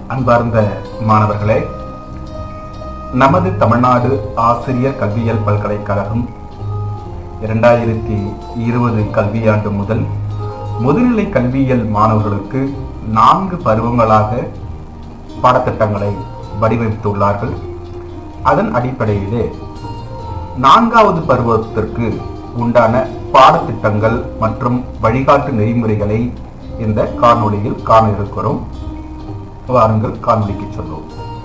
அன்பார்ந்த மாணவர்களே நமது தமிழ்நாடு ஆசிரியர் கல்வியியல் பல்கலைக்கழகம் இரண்டாயிரத்தி இருபது கல்வியாண்டு முதல் முதுநிலை கல்வியியல் மாணவர்களுக்கு நான்கு பருவங்களாக பாடத்திட்டங்களை வடிவமைத்துள்ளார்கள் அதன் அடிப்படையிலே நான்காவது பருவத்திற்கு உண்டான பாடத்திட்டங்கள் மற்றும் வழிகாட்டு நெறிமுறைகளை இந்த காணொளியில் காண இருக்கிறோம் வாருங்கள் காணொளிக்கு சொல்லுவோம்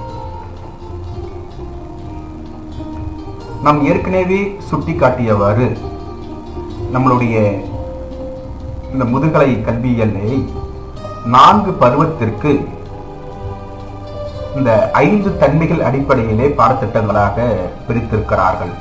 நாம் ஏற்கனவே சுட்டிக்காட்டியவாறு நம்மளுடைய இந்த முதுகலை கல்வியலை நான்கு பருவத்திற்கு இந்த ஐந்து தன்மைகள் அடிப்படையிலே பாடத்திட்டங்களாக பிரித்திருக்கிறார்கள்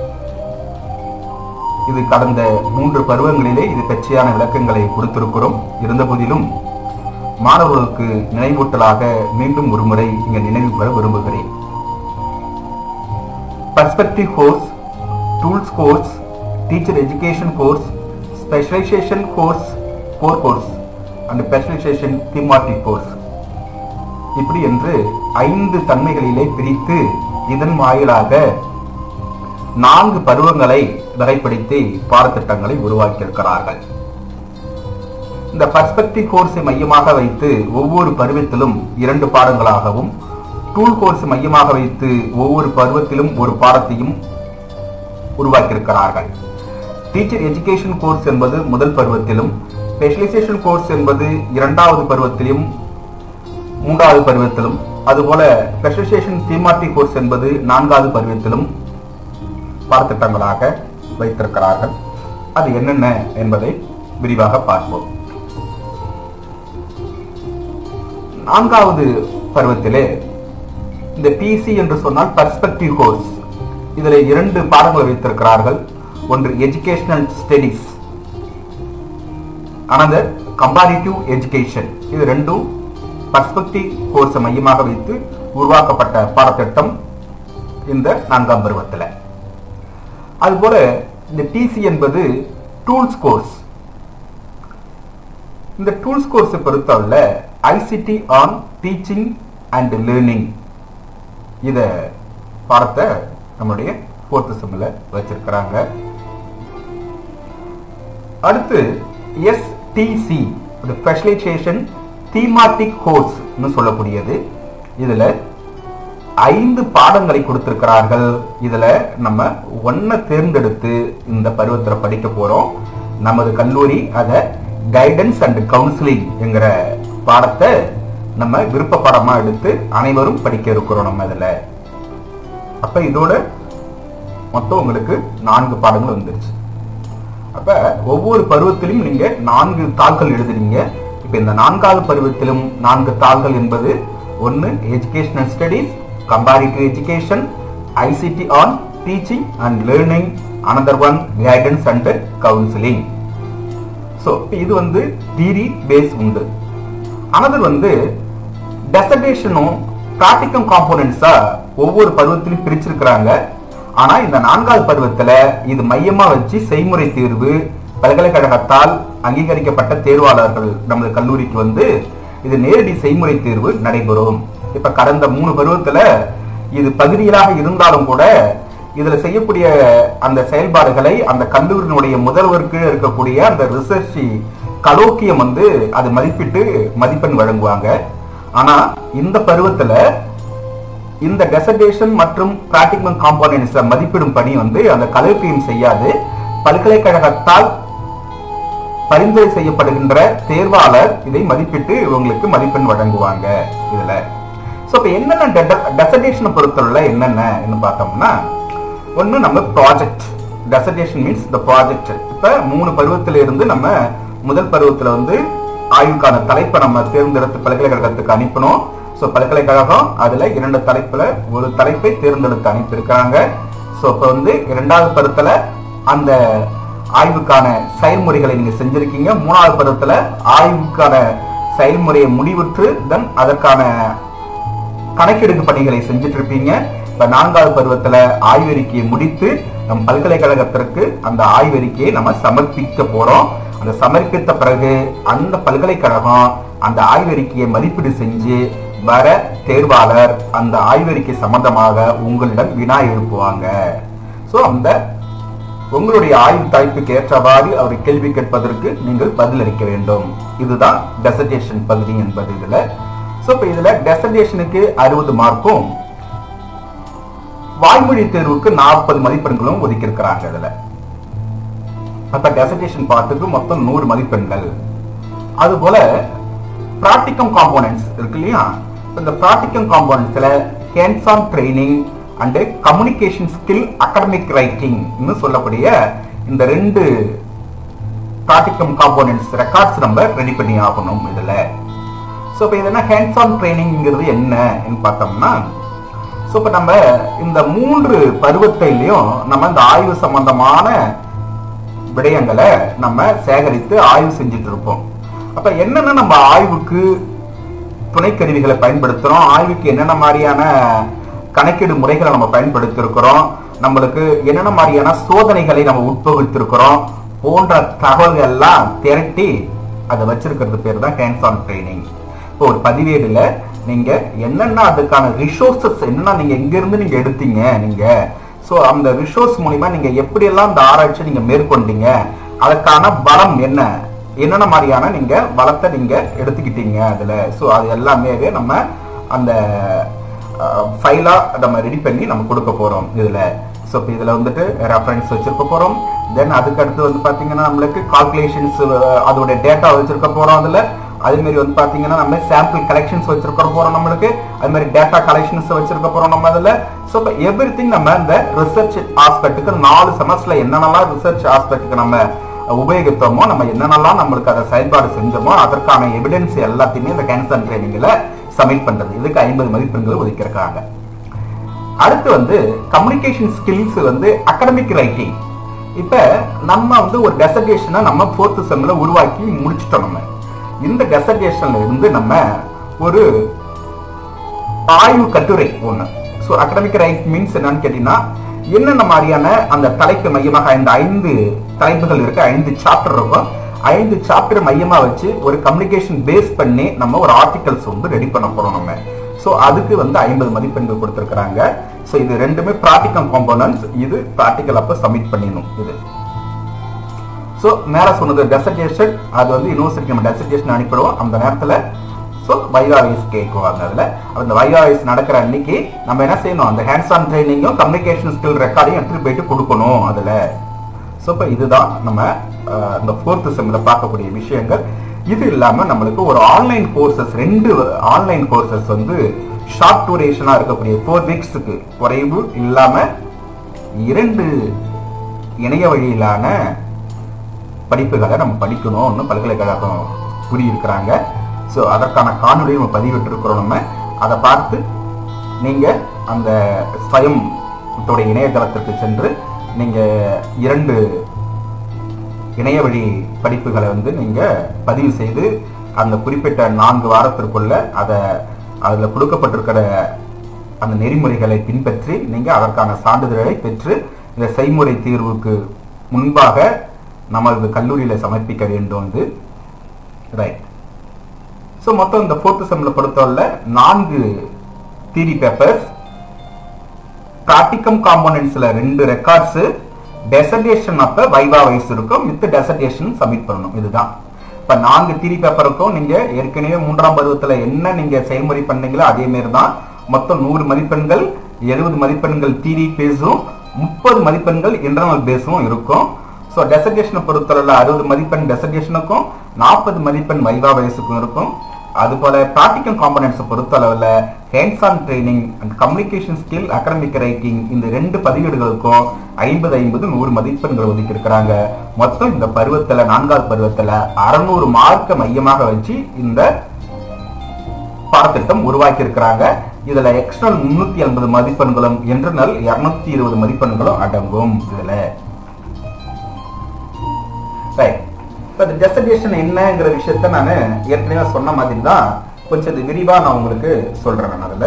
இது கடந்த மூன்று பருவங்களிலே இது பற்றியான விளக்கங்களை கொடுத்திருக்கிறோம் இருந்தபோதிலும் மாணவர்களுக்கு நினைவூட்டலாக மீண்டும் ஒருமுறை இங்க நினைவு பெற விரும்புகிறேன் perspective course tools course teacher education course specialisation course core course and specialisation thematic course இப்படி என்று ஐந்து தன்மைகளிலே பிரித்து இதன் வாயிலாக நான்கு பருவங்களை வகைப்படுத்தி பாடத்திட்டங்களை உருவாக்கியிருக்கிறார்கள் இந்த பர்ஸ்பெக்டிவ் கோர்ஸை மையமாக வைத்து ஒவ்வொரு பருவத்திலும் இரண்டு பாடங்களாகவும் டூல் கோர்ஸ் மையமாக வைத்து ஒவ்வொரு பருவத்திலும் ஒரு பாடத்தையும் உருவாக்கியிருக்கிறார்கள் டீச்சர் எஜுகேஷன் கோர்ஸ் என்பது முதல் பருவத்திலும் ஸ்பெஷலைசேஷன் கோர்ஸ் என்பது இரண்டாவது பருவத்திலும் மூன்றாவது பருவத்திலும் அதுபோல ஸ்பெஷலைசேஷன் தீமாட்டிக் கோர்ஸ் என்பது நான்காவது பருவத்திலும் பாடத்திட்டங்களாக வைத்திருக்கிறார்கள் அது என்னென்ன என்பதை விரிவாக பார்ப்போம் நான்காவது பருவத்திலே இந்த பிசி என்று சொன்னால் பர்ஸ்பெக்டிவ் கோர்ஸ் இதில் இரண்டு பாடங்களை வைத்திருக்கிறார்கள் ஒன்று educational studies another comparative education இது ரெண்டும் பர்ஸ்பெக்டிவ் கோர்ஸை மையமாக வைத்து உருவாக்கப்பட்ட பாடத்திட்டம் இந்த நான்காம் பருவத்தில் அதுபோல இந்த டிசி என்பது டூல்ஸ் கோர்ஸ் இந்த டூல்ஸ் கோர்ஸை பொறுத்தவரை ICT on teaching and learning இத பாடத்தை நம்முடைய ஃபோர்த் செம்மில் வச்சிருக்கிறாங்க அடுத்து எஸ்டிசி ஸ்பெஷலைசேஷன் தீமாட்டிக் கோர்ஸ்னு சொல்லக்கூடியது இதுல ஐந்து பாடங்களை கொடுத்திருக்கிறார்கள் இதுல நம்ம ஒன்ன தேர்ந்தெடுத்து இந்த பருவத்தில் படிக்க போறோம் நமது கல்லூரி அதை கைடன்ஸ் அண்ட் கவுன்சிலிங் என்கிற பாடத்தை நம்ம விருப்ப பாடமா எடுத்து அனைவரும் படிக்க இருக்கிறோம் நம்ம இதுல அப்ப இதோட மொத்தம் உங்களுக்கு நான்கு பாடங்கள் வந்துருச்சு அப்ப ஒவ்வொரு பருவத்திலும் நீங்க நான்கு தாள்கள் எழுதுறீங்க இப்ப இந்த நான்காவது பருவத்திலும் நான்கு தாள்கள் என்பது ஒன்னு educational studies comparative education ICT on teaching and learning another one guidance and counselling so இது வந்து தியரி பேஸ் உண்டு அனதர் வந்து டெசர்டேஷனும் ப்ராக்டிக்கம் காம்போனன்ட்ஸா ஒவ்வொரு பருவத்திலும் பிரிச்சிருக்கிறாங்க ஆனா இந்த நான்காவது பருவத்துல இது மையமா வச்சு செய்முறை தேர்வு பல்கலைக்கழகத்தால் அங்கீகரிக்கப்பட்ட தேர்வாளர்கள் நமது கல்லூரிக்கு வந்து இது நேரடி செய்முறை தேர்வு நடைபெறும் இப்ப கடந்த மூணு பருவத்துல இது பகுதியிலாக இருந்தாலும் கூட இதுல செய்யக்கூடிய அந்த செயல்பாடுகளை அந்த கல்லூரியினுடைய முதல்வருக்கு இருக்கக்கூடிய அந்த ரிசர்ச் கலோக்கியம் வந்து அது மதிப்பிட்டு மதிப்பெண் வழங்குவாங்க ஆனா இந்த பருவத்துல இந்த டெசர்டேஷன் மற்றும் பிராக்டிகல் காம்போனன்ட்ஸை மதிப்பிடும் பணி வந்து அந்த கலோக்கியம் செய்யாது பல்கலைக்கழகத்தால் பரிந்துரை செய்யப்படுகின்ற தேர்வாளர் இதை மதிப்பிட்டு இவங்களுக்கு மதிப்பெண் வழங்குவாங்க இதுல ஸோ இப்போ என்னென்ன டெசர்டேஷனை பொறுத்தவரை என்னென்ன பார்த்தோம்னா ஒன்று நம்ம project dissertation means the project இப்போ மூணு பருவத்தில இருந்து நம்ம முதல் பருவத்தில் வந்து ஆய்வுக்கான தலைப்பை நம்ம தேர்ந்தெடுத்து பல்கலைக்கழகத்துக்கு அனுப்பினோம் ஸோ பல்கலைக்கழகம் அதில் இரண்டு தலைப்பில் ஒரு தலைப்பை தேர்ந்தெடுத்து அனுப்பியிருக்காங்க ஸோ இப்போ வந்து இரண்டாவது பருவத்தில் அந்த ஆய்வுக்கான செயல்முறைகளை நீங்க செஞ்சிருக்கீங்க மூணாவது பருவத்தில் ஆய்வுக்கான செயல்முறையை முடிவுற்று தென் அதற்கான கணக்கெடுப்பு பணிகளை செஞ்சுட்டு இருப்பீங்க இப்ப நான்காவது பருவத்துல ஆய்வறிக்கையை முடித்து நம் பல்கலைக்கழகத்திற்கு அந்த ஆய்வறிக்கையை நம்ம சமர்ப்பிக்க போறோம் அந்த சமர்ப்பித்த பிறகு அந்த பல்கலைக்கழகம் அந்த ஆய்வறிக்கையை மதிப்பீடு செஞ்சு வர தேர்வாளர் அந்த ஆய்வறிக்கை சம்பந்தமாக உங்களிடம் வினா எழுப்புவாங்க சோ அந்த உங்களுடைய ஆய்வு தலைப்புக்கு ஏற்றவாறு அவர் கேள்வி கேட்பதற்கு நீங்கள் பதிலளிக்க வேண்டும் இதுதான் டெசர்டேஷன் பகுதி என்பது இதுல சோ இப்ப இதுல டெசர்டேஷனுக்கு அறுபது மார்க்கும் வாய்மொழி தேர்வுக்கு நாற்பது மதிப்பெண்களும் ஒதுக்கி இருக்கிறாங்க இதுல அப்ப டெசர்டேஷன் பார்ட்டுக்கு மொத்தம் நூறு மதிப்பெண்கள் அதுபோல பிராக்டிகம் காம்போனன்ட்ஸ் இருக்கு இல்லையா இந்த பிராக்டிகம் காம்போனன்ட்ஸ்ல hands on training and communication skill academic writing சொல்லக்கூடிய இந்த ரெண்டு பிராக்டிகம் காம்போனன்ட்ஸ் ரெக்கார்ட்ஸ் நம்ம ரெடி பண்ணி ஆகணும் இதுல ஸோ இப்போ இது என்ன ஹேண்ட்ஸ் ஆன் ட்ரைனிங்கிறது என்னன்னு பார்த்தோம்னா ஸோ இப்போ நம்ம இந்த மூன்று பருவத்திலையும் நம்ம இந்த ஆய்வு சம்பந்தமான விடயங்களை நம்ம சேகரித்து ஆய்வு செஞ்சுட்டு இருப்போம் அப்ப என்னென்ன நம்ம ஆய்வுக்கு துணைக்கருவிகளை பயன்படுத்துறோம் ஆய்வுக்கு என்னென்ன மாதிரியான கணக்கீடு முறைகளை நம்ம பயன்படுத்தி இருக்கிறோம் நம்மளுக்கு என்னென்ன மாதிரியான சோதனைகளை நம்ம உட்பகுத்திருக்கிறோம் போன்ற தகவல்கள் எல்லாம் திரட்டி அதை வச்சிருக்கிறது பேர் தான் ஹேண்ட்ஸ் ஆன் ட்ரைனிங் இப்போ ஒரு பதிவேடுல நீங்க என்னென்ன அதுக்கான ரிசோர்சஸ் என்னென்ன நீங்க எங்க இருந்து நீங்க எடுத்தீங்க நீங்க சோ அந்த ரிசோர்ஸ் மூலியமா நீங்க எப்படி எல்லாம் இந்த ஆராய்ச்சி நீங்க மேற்கொண்டீங்க அதுக்கான பலம் என்ன என்னென்ன மாதிரியான நீங்க பலத்தை நீங்க எடுத்துக்கிட்டீங்க அதுல சோ அது எல்லாமே நம்ம அந்த ஃபைலா நம்ம ரெடி பண்ணி நம்ம கொடுக்க போறோம் இதுல ஸோ இப்போ இதில் வந்துட்டு ரெஃபரன்ஸ் வச்சிருக்க போறோம் தென் அதுக்கு அடுத்து வந்து பார்த்தீங்கன்னா நம்மளுக்கு கால்குலேஷன்ஸ் அதோட டேட்டா வச்சிருக்க போறோம் அதுல அதே மாதிரி வந்து பாத்தீங்கன்னா நம்ம சாம்பிள் கலெக்ஷன்ஸ் வச்சிருக்க போறோம் நம்மளுக்கு அது மாதிரி டேட்டா கலெக்ஷன்ஸ் வச்சிருக்க போறோம் நம்ம அதுல ஸோ இப்போ எவ்ரி திங் நம்ம இந்த ரிசர்ச் ஆஸ்பெக்ட்டுக்கு நாலு செமஸ்டர்ல என்னென்னலாம் ரிசர்ச் ஆஸ்பெக்ட்டுக்கு நம்ம உபயோகித்தோமோ நம்ம என்னென்னலாம் நம்மளுக்கு அதை செயல்பாடு செஞ்சோமோ அதற்கான எவிடன்ஸ் எல்லாத்தையுமே இந்த கேன்சர் ட்ரைனிங்ல சப்மிட் பண்றது இதுக்கு ஐம்பது மதிப்பெண்கள் ஒதுக்கியிருக்காங்க அடுத்து வந்து கம்யூனிகேஷன் ஸ்கில்ஸ் வந்து அகடமிக் ரைட்டிங் இப்ப நம்ம வந்து ஒரு டெசர்டேஷனை நம்ம ஃபோர்த் செம்ல உருவாக்கி முடிச்சிட்டோம் நம்ம இந்த டெசர்டேஷன்ல இருந்து நம்ம ஒரு ஆய்வு கட்டுரை ஒண்ணு ஸோ அகடமிக் ரைட் மீன்ஸ் என்னன்னு கேட்டீங்கன்னா என்னென்ன மாதிரியான அந்த தலைப்பு மையமாக இந்த ஐந்து தலைப்புகள் இருக்கு ஐந்து சாப்டர் இருக்கும் ஐந்து சாப்டர் மையமா வச்சு ஒரு கம்யூனிகேஷன் பேஸ் பண்ணி நம்ம ஒரு ஆர்டிகல்ஸ் வந்து ரெடி பண்ண போறோம் நம்ம ஸோ அதுக்கு வந்து ஐம்பது மதிப்பெண்கள் கொடுத்துருக்காங்க ஸோ இது ரெண்டுமே ப்ராக்டிக்கல் காம்போனன்ட்ஸ் இது ப்ராக்டிக்கல் அப்போ சப்மிட் பண்ணிடணும் இது ஸோ மேல சொன்னது டெசர்டேஷன் அது வந்து யூனிவர்சிட்டி நம்ம டெசர்டேஷன் அனுப்பிடுவோம் அந்த நேரத்தில் ஸோ வைவா வைஸ் கேட்குவாங்க அதில் அந்த வைவா வைஸ் நடக்கிற அன்னைக்கு நம்ம என்ன செய்யணும் அந்த ஹேண்ட்ஸ் ஆன் ட்ரைனிங்கும் கம்யூனிகேஷன் ஸ்கில் ரெக்கார்டையும் எடுத்துட்டு போயிட்டு கொடுக்கணும் அதில் ஸோ இப்போ இதுதான் நம்ம அஹ், இந்த ஃபோர்த்து செம்மில் பார்க்கக்கூடிய விஷயங்கள் இது இல்லாமல் நம்மளுக்கு ஒரு ஆன்லைன் கோர்சஸ் ரெண்டு ஆன்லைன் கோர்சஸ் வந்து ஷார்ட் டூரேஷனாக இருக்கக்கூடிய ஃபோர் வீக்ஸுக்கு குறைவு இல்லாமல் இரண்டு இணைய வழியிலான படிப்புகளை நம்ம படிக்கணும்னு பல்கலைக்கழகம் கூறியிருக்கிறாங்க ஸோ அதற்கான காணொலியை நம்ம பதிவிட்டிருக்கிறோம் நம்ம அதை பார்த்து நீங்கள் அந்த ஸ்வயம் உடைய இணையதளத்திற்கு சென்று நீங்கள் இரண்டு இணைய வழி படிப்புகளை வந்து நீங்கள் பதிவு செய்து அந்த குறிப்பிட்ட நான்கு வாரத்திற்குள்ள அதை அதில் கொடுக்கப்பட்டிருக்கிற அந்த நெறிமுறைகளை பின்பற்றி நீங்கள் அதற்கான சான்றிதழை பெற்று இந்த செய்முறை தீர்வுக்கு முன்பாக நமது கல்லூரியில் சமர்ப்பிக்க வேண்டும் இது ரைட் ஸோ மொத்தம் இந்த ஃபோர்த்து செம்மில் பொறுத்தவரை நான்கு தியரி பேப்பர்ஸ் ப்ராக்டிகம் காம்போனன்ட்ஸ்ல ரெண்டு ரெக்கார்ட்ஸ் டெசர்டேஷன் அப்ப வைவா வைஸ் இருக்கும் வித் டெசர்டேஷன் சப்மிட் பண்ணணும் இதுதான் இப்ப நான்கு திரி பேப்பருக்கும் நீங்க ஏற்கனவே மூன்றாம் பருவத்துல என்ன நீங்க செயல்முறை பண்ணீங்களோ அதே மாதிரி தான் மொத்தம் நூறு மதிப்பெண்கள் எழுபது மதிப்பெண்கள் திரி பேஸும் முப்பது மதிப்பெண்கள் இன்டர்னல் பேஸும் இருக்கும் ஸோ டெசர்டேஷனை பொறுத்தவரையில் அறுபது மதிப்பெண் டெசர்டேஷனுக்கும் நாற்பது மதிப்பெண் வைவா வயசுக்கும் இருக்கும் அதுபோல ப்ராக்டிக்கல் காம்பனன்ட்ஸை பொறுத்தளவில் hands on training and communication skill academic writing இந்த ரெண்டு பதிவேடுகளுக்கும் ஐம்பது ஐம்பது நூறு மதிப்பெண்கள் ஒதுக்கி இருக்கிறாங்க மொத்தம் இந்த பருவத்துல நான்காவது பருவத்துல அறுநூறு மார்க்க மையமாக வச்சு இந்த பாடத்திட்டம் உருவாக்கி இருக்கிறாங்க இதுல எக்ஸ்டர்னல் முன்னூத்தி ஐம்பது மதிப்பெண்களும் இன்டர்னல் இருநூத்தி இருபது மதிப்பெண்களும் அடங்கும் இதுல ரைட் இப்போ இந்த டெசர்டேஷன் என்னங்கிற விஷயத்த நான் ஏற்கனவே சொன்ன மாதிரி தான் கொஞ்சம் இது விரிவா நான் உங்களுக்கு சொல்றேன் நான் அதுல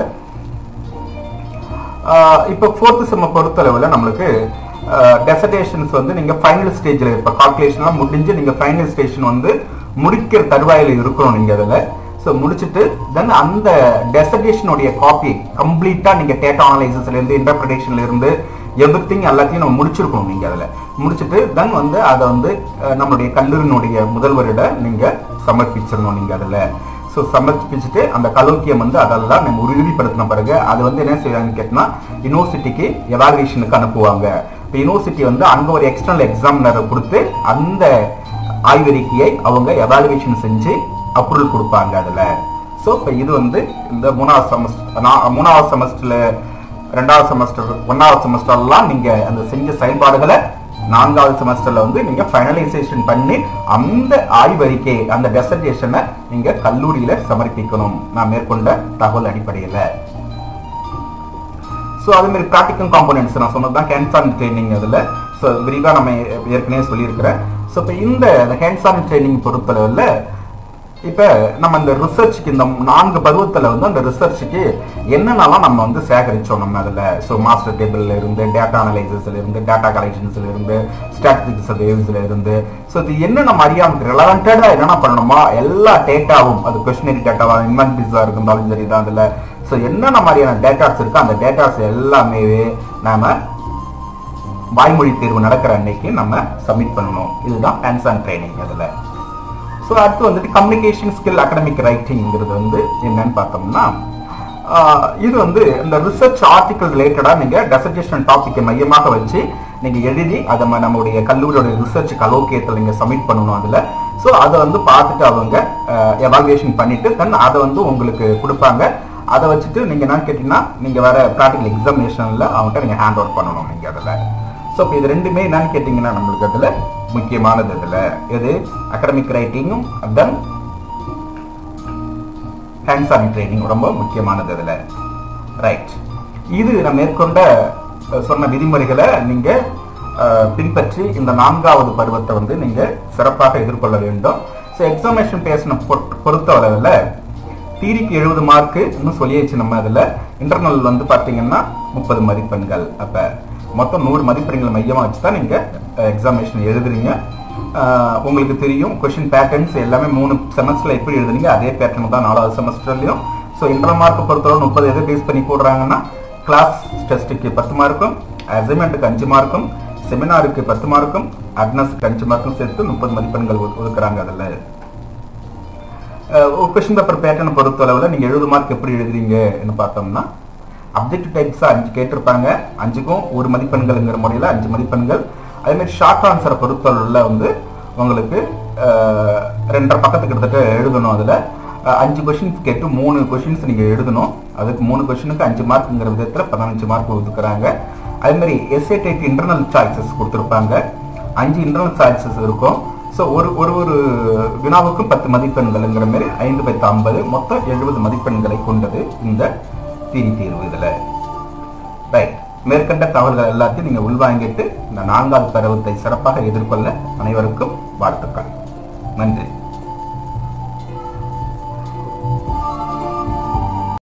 ஆஹ் இப்போ ஃபோர்த்து செம்ம பொறுத்தளவில் நம்மளுக்கு டெசர்டேஷன்ஸ் வந்து நீங்க ஃபைனல் ஸ்டேஜில் இப்போ கால்குலேஷன்லாம் முடிஞ்சு நீங்க ஃபைனல் ஸ்டேஷன் வந்து முடிக்கிற தருவாயில் இருக்கணும் நீங்க அதில் ஸோ ஸோ முடிச்சுட்டு தென் அந்த டெசர்டேஷனுடைய காப்பி கம்ப்ளீட்டா நீங்க டேட்டா அனலைசிஸ்ல இருந்து இன்டர்பிரிட்டேஷன்ல இருந்து எவ்ரி திங் எல்லாத்தையும் நம்ம முடிச்சிருக்கணும் நீங்க அதுல முடிச்சுட்டு தென் வந்து அதை வந்து அஹ், நம்மளுடைய கல்லூரியினுடைய முதல்வரிட நீங்க சமர்ப்பிச்சிடணும் நீங்க அதுல ஸோ சமர்ப்பிச்சுட்டு அந்த கலோக்கியம் வந்து அதெல்லாம் நம்ம உறுதிப்படுத்தின பிறகு அது வந்து என்ன செய்வாங்கன்னு கேட்டோம்னா யூனிவர்சிட்டிக்கு எவாலுவேஷனுக்கு அனுப்புவாங்க இப்போ யூனிவர்சிட்டி வந்து அங்க ஒரு எக்ஸ்டர்னல் எக்ஸாமினரை கொடுத்து அந்த ஆய்வறிக்கையை அவங்க எவாலுவேஷன் செஞ்சு அப்ரூவல் கொடுப்பாங்க அதுல ஸோ இப்போ இது வந்து இந்த மூணாவது செமஸ்டர் மூணாவது செமஸ்டர்ல ரெண்டாவது செமஸ்டர் ஒன்னாவது செமஸ்டர்லாம் நீங்க அந்த செஞ்ச செயல்பாடுகளை நான்காவது செமஸ்டர்ல வந்து நீங்க ஃபைனலைசேஷன் பண்ணி அந்த ஆய்வறிக்கை அந்த டெசர்டேஷனை நீங்க கல்லூரியில சமர்ப்பிக்கணும் நான் மேற்கொண்ட தகவல் அடிப்படையில் ஸோ அதே மாதிரி ப்ராக்டிக்கல் காம்போனன்ட்ஸ் நான் சொன்னது தான் ஹேண்ட்ஸ் ஆன் ட்ரைனிங் அதில் ஸோ விரிவாக நம்ம ஏற்கனவே சொல்லியிருக்கிறேன் ஸோ இப்போ இந்த ஹேண்ட்ஸ் ஆன் ட்ரைனிங் பொறுத்தளவில் இப்போ நம்ம இந்த ரிசர்ச்சுக்கு இந்த நான்கு பருவத்தில் வந்து அந்த ரிசர்ச்சுக்கு என்னென்னலாம் நம்ம வந்து சேகரிச்சோம் நம்ம அதில் ஸோ மாஸ்டர் டேபிள்ல இருந்து டேட்டா அனலைசிஸ்ல இருந்து டேட்டா கலெக்ஷன்ஸ்ல இருந்து ஸ்டாட்டிஸ்டிக்ஸ் வேவ்ஸ்ல இருந்து ஸோ இது என்னென்ன மாதிரியா நமக்கு ரிலவெண்டடாக என்னென்ன பண்ணணுமோ எல்லா டேட்டாவும் அது கொஷினரி டேட்டாவா இன்வென்ட்ரிஸாக இருந்தாலும் சரி தான் அதில் ஸோ என்னென்ன மாதிரியான டேட்டாஸ் இருக்கோ அந்த டேட்டாஸ் எல்லாமே நாம வாய்மொழி தேர்வு நடக்கிற அன்னைக்கு நம்ம சப்மிட் பண்ணணும் இதுதான் ஹேண்ட்ஸ் ஆன் ட்ரைனிங் அதில் ஸோ அடுத்து வந்துட்டு கம்யூனிகேஷன் ஸ்கில் அகடமிக் ரைட்டிங்கிறது வந்து என்னன்னு பார்த்தோம்னா ஆஹ், இது வந்து இந்த ரிசர்ச் ஆர்டிக்கல் ரிலேட்டடாக நீங்கள் டெசர்டேஷன் டாப்பிக்கை மையமாக வச்சு நீங்கள் எழுதி அதை ம- நம்முடைய கல்லூரியோட ரிசர்ச் கலோக்கியத்தில் நீங்கள் சப்மிட் பண்ணணும் அதில் ஸோ அதை வந்து பார்த்துட்டு அவங்க எவாலுவேஷன் பண்ணிட்டு தென் அதை வந்து உங்களுக்கு கொடுப்பாங்க அதை வச்சுட்டு நீங்கள் என்ன கேட்டிங்கன்னா நீங்கள் வேற ப்ராக்டிகல் எக்ஸாமினேஷனில் அவங்ககிட்ட நீங்கள் ஹேண்ட் ஓவர் பண்ணணும் நீங்கள் அதில் ஸோ இப்போ இது ரெண்டுமே என்னன்னு கேட்டிங்கன்னா நம்மளுக்கு அதில் முக்கியமானது இதில் எது அகடமிக் ரைட்டிங்கும் தென் ஹேண்ட்ஸ் ஆன் ட்ரைனிங் ரொம்ப முக்கியமானது இதில் ரைட் இது நான் மேற்கொண்ட அஹ், சொன்ன விதிமுறைகளை நீங்கள் பின்பற்றி இந்த நான்காவது பருவத்தை வந்து நீங்கள் சிறப்பாக எதிர்கொள்ள வேண்டும் ஸோ எக்ஸாமினேஷன் பேசின பொறுத்த அளவில் தீரிக்கு எழுபது மார்க்கு இன்னும் சொல்லியாச்சு நம்ம அதில் இன்டர்னல் வந்து பார்த்தீங்கன்னா முப்பது மதிப்பெண்கள் அப்போ மொத்தம் நூறு மதிப்பெண்கள் மையமாக வச்சு தான் நீங்கள் எக்ஸாமினேஷன் எழுதுறீங்க அஹ், உங்களுக்கு தெரியும் கொஷின் பேட்டர்ன்ஸ் எல்லாமே மூணு செமஸ்டரில் எப்படி எழுதுனீங்க அதே பேட்டர்ன் தான் நாலாவது செமஸ்டர்லையும் ஸோ இன்டர்னல் மார்க் பொறுத்தவரை முப்பது எதை பேஸ் பண்ணி போடுறாங்கன்னா கிளாஸ் டெஸ்ட்டுக்கு பத்து மார்க்கும் அசைன்மெண்ட்டுக்கு அஞ்சு மார்க்கும் செமினாருக்கு பத்து மார்க்கும் அட்னஸ்க்கு அஞ்சு மார்க்கும் சேர்த்து முப்பது மதிப்பெண்கள் ஒது- ஒதுக்குறாங்க அதில் கொஸ்டின் பேப்பர் பேட்டர்ன் பொறுத்த அளவில் நீங்கள் எழுபது மார்க் எப்படி எழுதுறீங்கன்னு பார்த்தோம்னா அப்ஜெக்டிவ் டைப்ஸ் அஞ்சு கேட்டிருப்பாங்க அஞ்சுக்கும் ஒரு மதிப்பெண்கள்ங்கிற முறையில் அஞ்சு மதிப்பெண்கள் அதே மாதிரி ஷார்ட் ஆன்சரை பொறுத்தளவில் வந்து உங்களுக்கு அஹ், ரெண்டரை பக்கத்துக்கு கிட்டத்தட்ட எழுதணும் அதில் அஞ்சு கொஷின்ஸ் கேட்டு மூணு கொஷின்ஸ் நீங்கள் எழுதணும் அதுக்கு மூணு கொஷினுக்கு அஞ்சு மார்க்குங்கிற விதத்தில் பதினஞ்சு மார்க் ஒதுக்குறாங்க அதே மாதிரி எஸ்ஏ டைப் இன்டர்னல் சாய்ஸஸ் கொடுத்துருப்பாங்க அஞ்சு இன்டர்னல் சாய்ஸஸ் இருக்கும் ஸோ ஒரு ஒரு ஒரு வினாவுக்கும் பத்து மதிப்பெண்கள்ங்கிற மாதிரி ஐந்து பத்து ஐம்பது மொத்தம் எழுபது மதிப்பெண்களை கொண்டது இந்த தீரி தேர்வு இதில் ரைட் மேற்கண்ட தகவல்கள் எல்லாத்தையும் நீங்கள் உள்வாங்கிட்டு இந்த நான்காவது பருவத்தை சிறப்பாக எதிர்கொள்ள அனைவருக்கும் வாழ்த்துக்கள் நன்றி